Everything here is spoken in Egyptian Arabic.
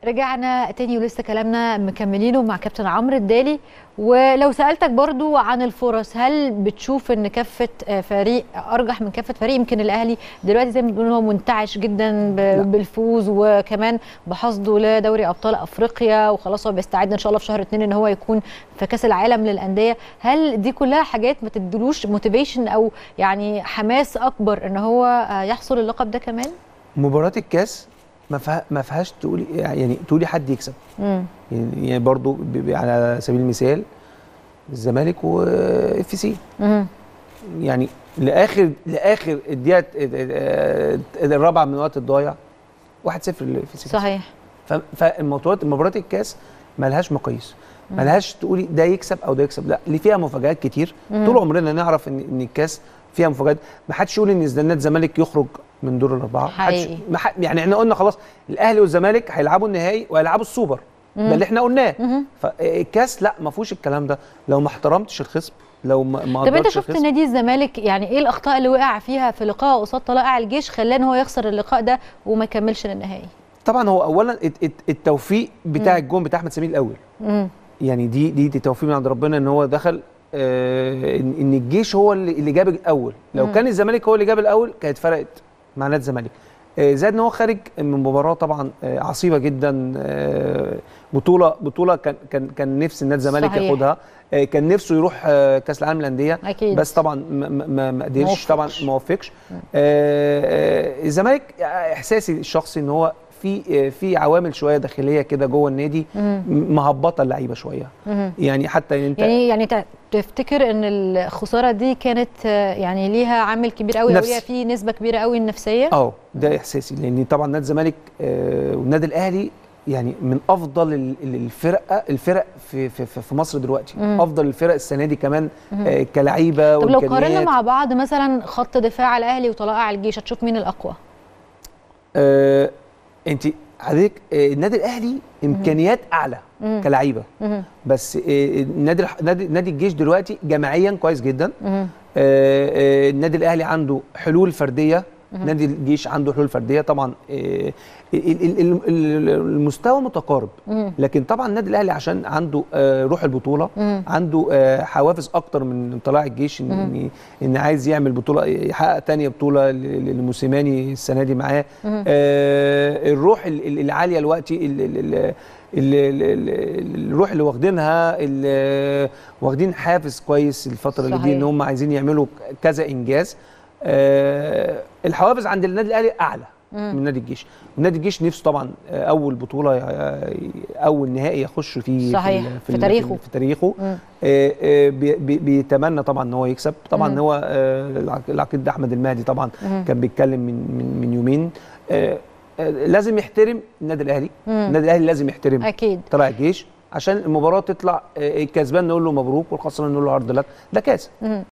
رجعنا تاني ولسه كلامنا مكملينه مع كابتن عمرو الدالي ولو سالتك برضو عن الفرص هل بتشوف ان كفه فريق ارجح من كفه فريق يمكن الاهلي دلوقتي زي ما بنقول هو منتعش جدا ب- بالفوز وكمان بحصده لدوري ابطال افريقيا وخلاص هو بيستعد ان شاء الله في شهر اتنين ان هو يكون في كاس العالم للانديه هل دي كلها حاجات ما تدلوش موتيفيشن او يعني حماس اكبر ان هو يحصل اللقب ده كمان مباراه الكاس ما فيها ما فيهاش تقولي يعني تقولي حد يكسب امم يعني يعني برضو ب- ب- على سبيل المثال الزمالك واف سي امم يعني لاخر لاخر الدقيقه الرابعه من الوقت الضايع 1-0 للاف سي صحيح فالمباريات مباريات الكاس ملهاش مقاييس ملهاش تقولي ده يكسب او ده يكسب لا اللي فيها مفاجآت كتير مم. طول عمرنا نعرف ان ان الكاس فيها مفاجآت ما حدش يقول ان نادي الزمالك يخرج من دور الاربعه محدش- حقيقي. ما حد- يعني احنا قلنا خلاص الاهلي والزمالك هيلعبوا النهائي وهيلعبوا السوبر مم. ده اللي احنا قلناه مهم. فالكاس لا ما فيهوش الكلام ده لو ما احترمتش الخصم لو ما ما طب انت قدرتش شفت الخصم نادي الزمالك يعني ايه الاخطاء اللي وقع فيها في لقاء قصاد طلائع الجيش خلاه ان هو يخسر اللقاء ده وما يكملش للنهائي طبعا هو اولا الت- الت- التوفيق بتاع الجون بتاع احمد سمير الاول امم يعني دي دي, دي توفيق من عند ربنا ان هو دخل آه ان إن الجيش هو اللي, اللي جاب الاول لو مم. كان الزمالك هو اللي جاب الاول كانت فرقت مع نادي الزمالك آه زائد ان هو خارج من مباراه طبعا آه عصيبه جدا آه بطوله بطوله كان كان كان نفس النادي الزمالك صحيح. ياخدها آه كان نفسه يروح آه كاس العالم للانديه اكيد بس طبعا ما- ما ما- ما قدرش موفقش. طبعا ما وفقش آه، آه، الزمالك احساسي الشخصي ان هو في آه، في عوامل شويه داخليه كده جوه النادي مم. مهبطه اللعيبه شويه مهم. يعني حتى انت يعني يعني تع- تفتكر ان الخساره دي كانت آه، يعني ليها عامل كبير قوي او نفسي. ليها في نسبه كبيره قوي النفسيه اه ده احساسي لان طبعا نادي الزمالك آه، والنادي الاهلي يعني من افضل ال- ال- الفرق الفرق في في في في مصر دلوقتي مم. افضل الفرق السنه دي كمان مهم. آه، كلعيبه طب لو قارنا وامكانيات مع بعض مثلا خط دفاع الاهلي وطلائع الجيش هتشوف مين الاقوى آه، انت حضرتك آه، النادي الاهلي امكانيات اعلى مم. كلعيبه مهم. بس آه، نادي الح- نادي نادي الجيش دلوقتي جماعيا كويس جدا مهم. آه، آه، النادي الاهلي عنده حلول فرديه نادي الجيش عنده حلول فرديه طبعا آه، ال- ال- ال- ال- المستوى متقارب مم. لكن طبعا النادي الاهلي عشان عنده آه، روح البطوله مم. عنده آه، حوافز اكتر من طلائع الجيش ان ان, إن عايز يعمل بطوله يحقق تانية بطوله ل- ل- لموسيماني السنه دي معاه مم. آه، الروح ال- ال- العاليه دلوقتي ال- ال- ال- ال- ال- ال- الروح اللي واخدينها ال- واخدين حافز كويس الفتره اللي صحيح. دي ان هم عايزين يعملوا كذا انجاز آه، الحوافز عند النادي الاهلي اعلى مم. من نادي الجيش ونادي الجيش نفسه طبعا آه، اول بطوله آه، اول نهائي يخش فيه صحيح، ال- في ال- تاريخه. في تاريخه مم. آه، آه، بي- بي- بيتمنى طبعا ان هو يكسب طبعا مم. هو آه، العق- العقيد ده احمد المهدي طبعا مم. كان بيتكلم من من من يومين آه، آه، لازم يحترم النادي الاهلي مم. النادي الاهلي لازم يحترم اكيد طلع الجيش عشان المباراه تطلع آه، الكسبان نقول له مبروك والخسران نقول له عرض لك ده كاس مم.